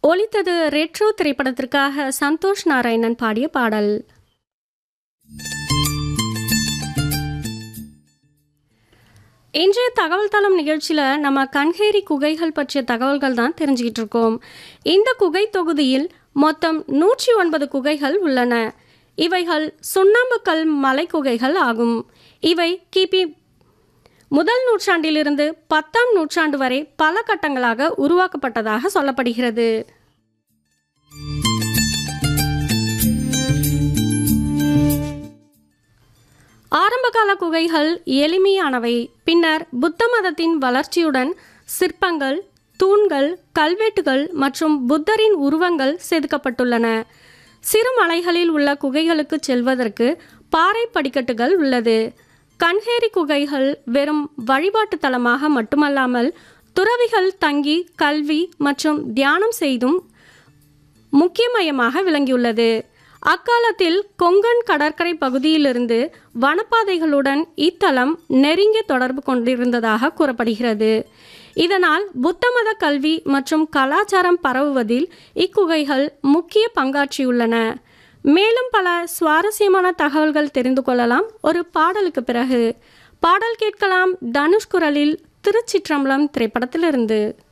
ஒலித்தது ரெட்ரோ திரைப்படத்திற்காக சந்தோஷ் நாராயணன் பாடிய பாடல் இன்றைய தகவல் தளம் நிகழ்ச்சியில் நம்ம கண்ஹேரி குகைகள் பற்றிய தகவல்கள் தான் தெரிஞ்சுக்கிட்டு இருக்கோம் இந்த குகை தொகுதியில் மொத்தம் நூற்றி ஒன்பது குகைகள் உள்ளன இவைகள் சுண்ணாம்புக்கல் மலை குகைகள் ஆகும் இவை கிபி முதல் நூற்றாண்டிலிருந்து பத்தாம் நூற்றாண்டு வரை பல கட்டங்களாக உருவாக்கப்பட்டதாக சொல்லப்படுகிறது ஆரம்பகால குகைகள் எளிமையானவை பின்னர் புத்த மதத்தின் வளர்ச்சியுடன் சிற்பங்கள் தூண்கள் கல்வெட்டுகள் மற்றும் புத்தரின் உருவங்கள் செதுக்கப்பட்டுள்ளன சிறு மலைகளில் உள்ள குகைகளுக்கு செல்வதற்கு பாறை படிக்கட்டுகள் உள்ளது கண்ஹேரி குகைகள் வெறும் வழிபாட்டு தலமாக மட்டுமல்லாமல் துறவிகள் தங்கி கல்வி மற்றும் தியானம் செய்தும் முக்கிய மையமாக விளங்கியுள்ளது அக்காலத்தில் கொங்கன் கடற்கரை பகுதியிலிருந்து வனப்பாதைகளுடன் இத்தலம் நெருங்கிய தொடர்பு கொண்டிருந்ததாக கூறப்படுகிறது இதனால் புத்த மத கல்வி மற்றும் கலாச்சாரம் பரவுவதில் இக்குகைகள் முக்கிய பங்காற்றியுள்ளன மேலும் பல சுவாரஸ்யமான தகவல்கள் தெரிந்து கொள்ளலாம் ஒரு பாடலுக்கு பிறகு பாடல் கேட்கலாம் தனுஷ் குரலில் திருச்சிற்றம்பலம் திரைப்படத்திலிருந்து